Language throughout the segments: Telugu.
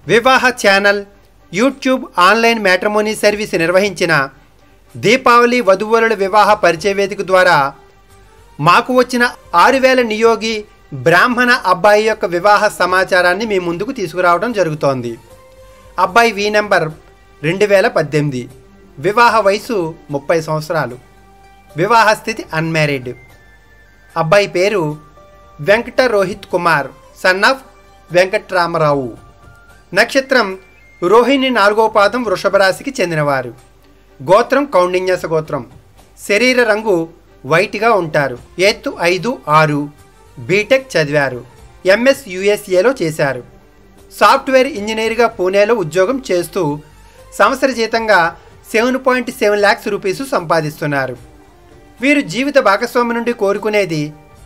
వివాహ channel YouTube online matrimony service నిర్వహించిన దీపావళి వధువుల వివాహ పరిచయ వేదిక ద్వారా మాకు వచ్చిన ఆరు వేల నియోగి బ్రాహ్మణ అబ్బాయి యొక్క వివాహ సమాచారాన్ని మీ ముందుకు తీసుకురావడం జరుగుతోంది అబ్బాయి వి నెంబర్ రెండు వేల పద్దెనిమిది వివాహ వయసు ముప్పై సంవత్సరాలు వివాహ స్థితి అన్మ్యారీడ్ అబ్బాయి పేరు వెంకట రోహిత్ కుమార్ సన్ ఆఫ్ వెంకట్రామరావు నక్షత్రం రోహిణి నాలుగో పాదం వృషభ రాశికి చెందినవారు గోత్రం కౌండిన్యాస గోత్రం శరీర రంగు వైట్గా ఉంటారు ఎత్తు ఐదు ఆరు బీటెక్ చదివారు ఎంఎస్ యుఎస్ఏలో చేశారు సాఫ్ట్వేర్ ఇంజనీర్గా పూణేలో ఉద్యోగం చేస్తూ సంవత్సర జీతంగా seven point seven lakhs rupees సంపాదిస్తున్నారు వీరు జీవిత భాగస్వామి నుండి కోరుకునేది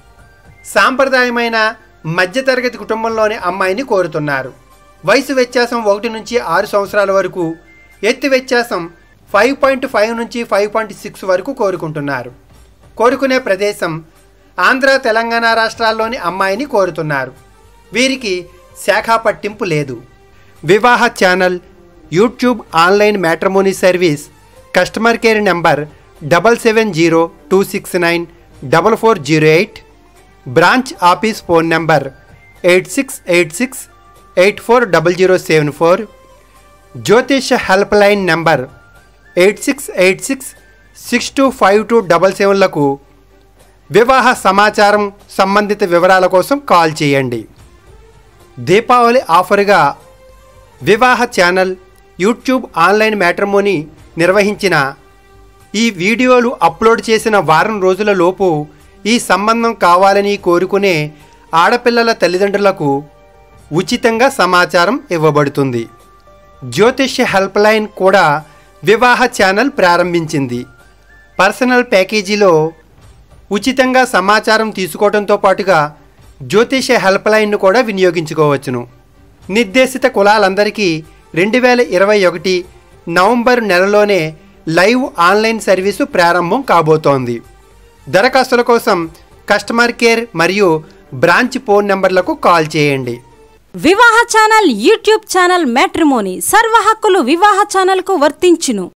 సాంప్రదాయమైన మధ్యతరగతి కుటుంబంలోని అమ్మాయిని కోరుతున్నారు వయసు వ్యత్యాసం ఒకటి నుంచి ఆరు సంవత్సరాల వరకు ఎత్తు వ్యత్యాసం ఫైవ్ పాయింట్ ఫైవ్ నుంచి ఫైవ్ పాయింట్ సిక్స్ వరకు కోరుకుంటున్నారు కోరుకునే ప్రదేశం ఆంధ్ర తెలంగాణ రాష్ట్రాల్లోని అమ్మాయిని కోరుతున్నారు వీరికి శాఖా పట్టింపు లేదు Vivaha channel YouTube online matrimony service customer care number double seven zero two six nine double four zero eight branch office phone number eight six eight six eight four double zero seven four జ్యోతిష help line number eight six eight six six two five two double సెవెన్లకు వివాహ సమాచారం సంబంధిత వివరాల కోసం కాల్ చేయండి దీపావళి ఆఫర్గా వివాహ ఛానల్ యూట్యూబ్ ఆన్లైన్ మ్యాట్రిమోనీ నిర్వహించిన ఈ వీడియోలు అప్లోడ్ చేసిన వారం రోజుల లోపు ఈ సంబంధం కావాలని కోరుకునే ఆడపిల్లల తల్లిదండ్రులకు ఉచితంగా సమాచారం ఇవ్వబడుతుంది జ్యోతిష్య హెల్ప్ లైన్ కూడా వివాహ ఛానల్ ప్రారంభించింది పర్సనల్ ప్యాకేజీలో ఉచితంగా సమాచారం తీసుకోవడంతో పాటుగా జ్యోతిష హెల్ప్ లైన్ను కూడా వినియోగించుకోవచ్చును నిర్దేశిత కులాలందరికీ రెండు వేల ఇరవై ఒకటి నవంబర్ నెలలోనే లైవ్ ఆన్లైన్ సర్వీసు ప్రారంభం కాబోతోంది దరఖాస్తుల కోసం కస్టమర్ కేర్ మరియు బ్రాంచ్ ఫోన్ నెంబర్లకు కాల్ చేయండి Vivaha channel YouTube channel matrimony సర్వ హక్కులు వివాహ ఛానల్కు వర్తించును